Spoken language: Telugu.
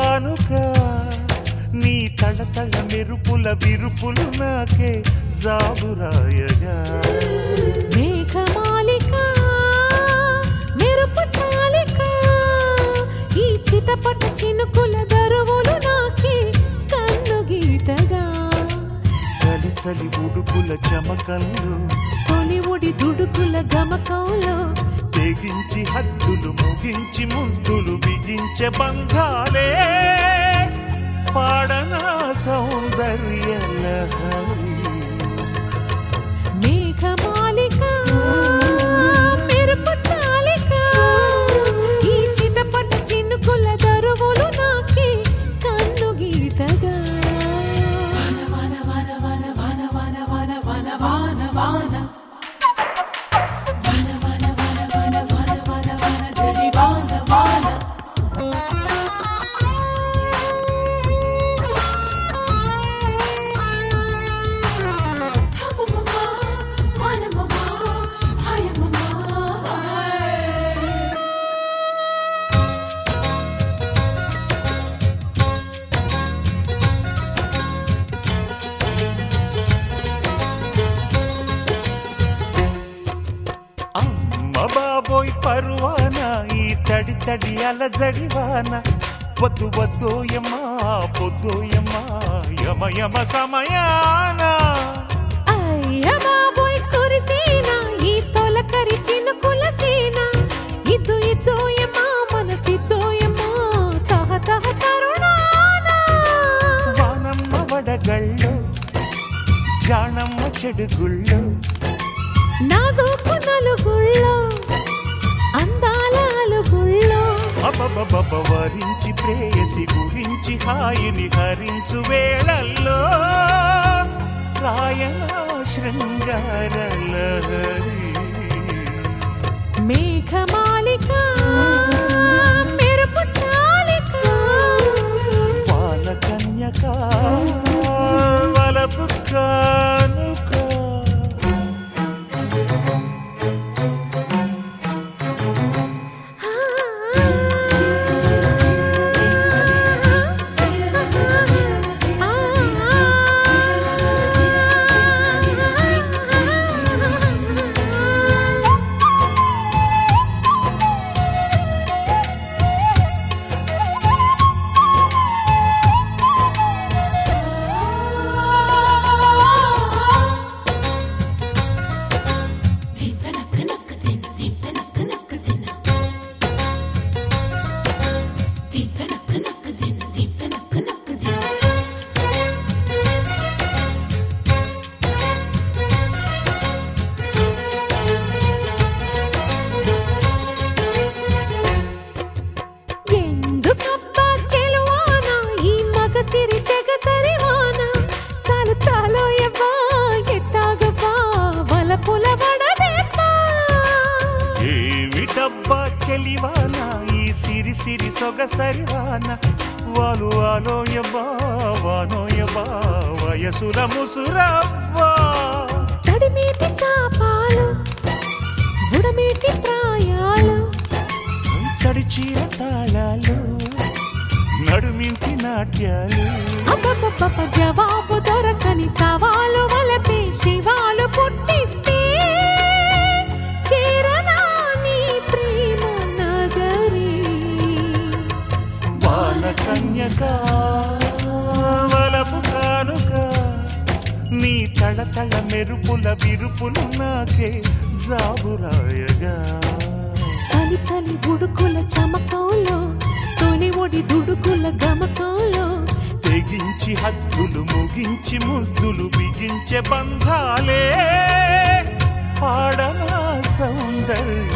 కానుక నీ తళతళ మెరుపుల విరుపులు నాకే జాబురాయగా మేఘమాలిక మెరుపు చాలిక ఈ చిటపట చినుకుల దరువులు నాకే కన్ను గీటగా చలి చలి ఉడుకుల చమకల్లో కొలివుడి దుడుకుల గమకంలో తెగించి హద్దులు ముగించి ముద్దులు బిగించే బంధాలే పాడనా సౌందర్య లహరి మేఘమాలిక మెరుపు చాలిక ఈ చిటపట చినుకుల దరువులు నాకే కన్ను గీటగా వాన వాన వాన వాన వాన వాన వాన వాన వాన వాన వాన వాన వాన వాన వాన వాన జడి వాన వాన అమ్మ బాబోయ్ పరువాన ఈ తడి తడి అలజడివాన వద్దు వద్దోయమ్మా పొద్దోయమ్మా యమ యమ సమయాన అయ్య బాబోయ్ కురిసేన ఈ తొలకరి చినుకుల సేన ఇద్దు ఇద్దోయమ్మా మనసిద్దోయమ్మా తహ తహ తరుణాన వానమ్మ వడగళ్ళు జాణమ్మ చెడుగుళ్ళు నాజూకు నలుగుళ్ళో అందాల అలుగుళ్ళో అబబబబ వరించి ప్రేయసి గురించి హాయిని హరించు వేళల్లో రాయణ శృంగార లహరి మేఘమాలిక మెరుపు చాలిక పాల కన్యక వలపు కానుక ఎందుకబ్బా చెలువాన ఈ మగ సిరి సెగ సరివాన చాలు చాలు ఎవ్వా ఎట్టాగబ్బా వలపుల వడదెబ్బా ఏమిటబ్బా చెలివాన ఈ సిరి సిరి సొగసరివాన వాలు వాలోయబ్బా వానోయబ్బా వయసుల ముసురవ్వా తడిమీటి కాపాలు బుడమీటి ప్రాయాలు తడిచీర తాళాలు నడుమింటి నాట్యాలు అబ్బబ్బబ్బ జవాబు దొరకని సవాలు వలపే శివాలు పుట్టిస్తే చేరనా నీ ప్రేమ నగరి వాన కన్యక వలపు కానుక నీ తళతళ మెరుపుల విరుపులు నాకే జాబురాయగా చలి చలి ఉడుకుల చమకంలో తొలి ఒడి దుడుకుల గమకంలో తెగించి హద్దులు ముగించి ముద్దులు బిగించే బంధాలే పాడనా సౌందర్య